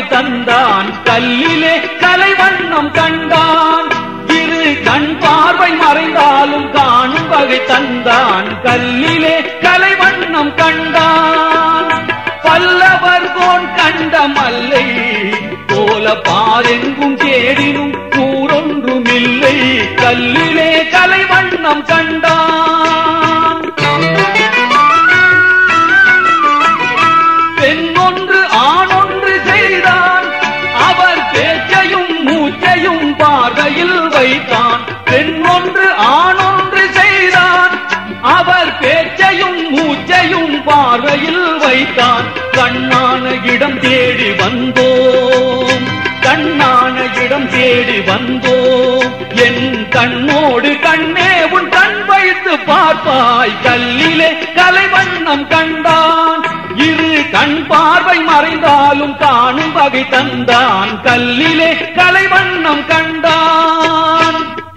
வகை தந்தான் கல்லிலே கலைவண்ணம் கண்டான் இரு கண் பார்வை மறைந்தாலும் காணும் வகை தந்தான் கல்லிலே கலைவண்ணம் கண்டான் பல்லவர் கோன் கண்ட மல்லை போல பாரெங்கும் தேடினும் கூறொன்றுமில்லை கல்லிலே கலைவண்ணம் கண்டான் பெண்ணொன்று ஆணொன்று செய்தான் அவர் பேச்சையும் மூச்சையும் பார்வையில் வைத்தான் பெண்ணொன்று ஆணொன்று செய்தான் அவர் பேச்சையும் மூச்சையும் பார்வையில் வைத்தான் கண்ணான இடம் தேடி வந்தோம் கண்ணான இடம் தேடி வந்தோம் என் கண்ணோடு கண்ணே உன் கண் வைத்து பார்ப்பாய் கல்லிலே கலைவண்ணம் கண்டான் இரு கண் பார்வை மறைந்தாலும் காணும் வகை தந்தான் கல்லிலே கலைவண்ணம் கண்டான்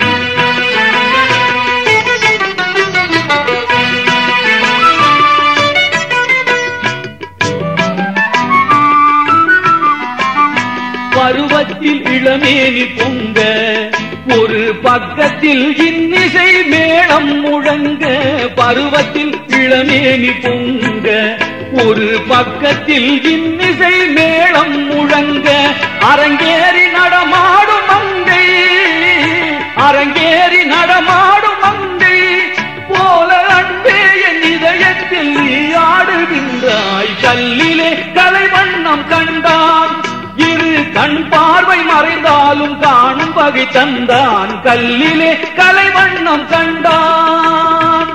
பருவத்தில் இளமேனி பொங்க ஒரு பக்கத்தில் இன்னிசை மேளம் முழங்க பருவத்தில் இளமேனி பொங்க ஒரு பக்கத்தில் இன்னிசை மேளம் முழங்க அரங்கேறி நடமாடும் மங்கை அரங்கேறி நடமாடும் மங்கை போல அன்பே என் இதயத்தில் நீ ஆடுகின்றாய் கல்லிலே கலைவண்ணம் கண்டான் இரு கண் பார்வை மறைந்தாலும் காணும் வகை தந்தான் கல்லிலே கலைவண்ணம் கண்டான்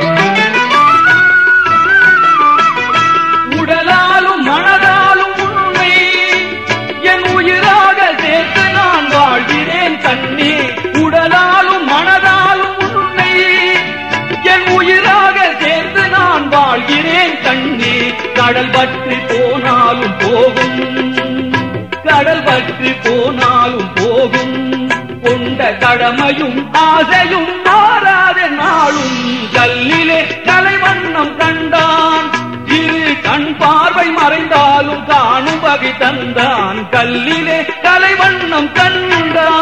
உடலாலும் மனதாலும் உண்மை என் உயிராக சேர்த்து நான் வாழ்கிறேன் கண்ணே உடலாலும் மனதாலும் உண்மை என் உயிராக சேர்த்து நான் வாழ்கிறேன் கண்ணே கடல் பற்றி போனாலும் போகும் கடல் பற்றி போனாலும் போகும் கொண்ட கடமையும் ஆசையும் மாறாத நாளும் கல்லிலே கலைவண்ணம் கண்டான் இரு கண் பார்வை மறைந்தாலும் காணும் வகை தந்தான் கல்லிலே கலைவண்ணம் கண்டான்